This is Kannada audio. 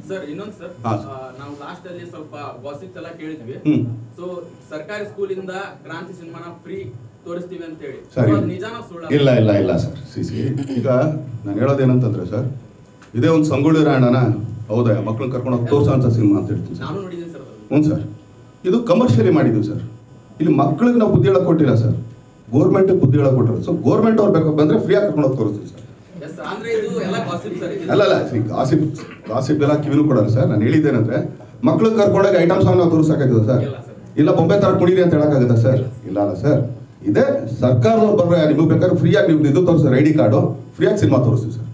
ಸರ್ ಇನ್ನೊಂದು ಸರ್ ಹಾ, ಆ, ನಾವು ಲಾಸ್ಟ್ ಅಲ್ಲಿ ಸ್ವಲ್ಪ ಗಾಸಿಪ್ಸ್ ಎಲ್ಲ ಕೇಳಿದ್ವಿ ಹ್ಮ್. ಸೊ ಸರ್ಕಾರಿ ಸ್ಕೂಲಿಂದ ಕ್ರಾಂತಿ ಸಿನಿಮಾನ ಫ್ರೀ ತೋರಿಸ್ತೀವಿ ಅಂತ ಹೇಳಿ ಸರಿ So, ಅದು ನಿಜಾನ ಸುಳ್ಳ ಇಲ್ಲ ಇಲ್ಲ ಇಲ್ಲ ಸರ್ ಸಿ ಸಿ ಈಗ ನಾನು ಹೇಳೋದೇನಂತಂದ್ರೆ ಸರ್ ಇದೇ ಒಂದು ಸಂಗೊಳ್ಳಿ ರಾಯಣ್ಣನ ಹೌದಾ ಮಕ್ಕಳನ್ನ ಕರ್ಕೊಂಡು ಹೋಗಿ ತೋರ್ಸೋ ಅಂತ ಸಿನಿಮಾ ಅಂತ ಹೇಳ್ತೀನಿ ಸರ್ ನಾನು ನೋಡಿದ್ದೀನಿ ಸರ್ ಅದು ಹ್ಞೂ ಸರ್ ಇದು ಕಮರ್ಷಿಯಲಿ ಮಾಡಿದ್ದೀವಿ ಸರ್ ಇಲ್ಲಿ ಮಕ್ಕಳಿಗೆ ನಾವು ಬುದ್ಧಿ ಹೇಳಕ್ ಕೊಟ್ಟಿಲ್ಲ ಸರ್ ಗೋರ್ಮೆಂಟ್ ಬುದ್ಧಿ ಹೇಳಕ್ ಕೊಟ್ಟಿರೋ ಸೊ ಗೋರ್ಮೆಂಟ್ ಅವ್ರು ಬೇಕು ಬಂದ್ರೆ ಫ್ರೀಯಾಗಿ ಕರ್ಕೊಂಡು ಹೋಗಿ ತೋರಿಸ್ತೀವಿ ಸರ್ ಎಸ್ ಅಂದ್ರೆ ಇದು ಎಲ್ಲ ಗಾಸಿಪ್ ಸರ್ ಇದು ಅಲ್ಲ ಅಲ್ಲ ಗಾಸಿಪ್ ಗಾಸಿಪ್ ಎಲ್ಲ ಕಿವಿನೂ ಕೊಡಲ್ಲ ಸರ್ ನಾನು ಹೇಳಿದ್ದೇನಂದ್ರೆ ಮಕ್ಳಿಗೆ ಕರ್ಕೊಂಡೋಗಿ ಐಟಮ್ ಸಾಂಗ್ ನಾವು ತೋರಿಸಕ್ಕಾಗಿದೆ ಸರ್ ಇಲ್ಲ ಸರ್. ಇಲ್ಲ ಬೊಂಬೆ ತರ ಕುಡೀರಿ ಅಂತ ಹೇಳಕ್ಕಾಗತ್ತಾ ಸರ್ ಇಲ್ಲ ಅಲ್ಲ ಸರ್ ಇದೇ ಸರ್ಕಾರದವ್ರು ಬರ್ರೆ ನಿಮಗೆ ಬೇಕಾದ್ರೆ ಫ್ರೀಯಾಗಿ ನೀವು ಇದು ತೋರಿಸ್ತಾರೆ ಐ ಡಿ ಕಾರ್ಡು ಫ್ರೀಯಾಗಿ ಸಿನಿಮಾ ತೋರಿಸ್ತೀವಿ ಸರ್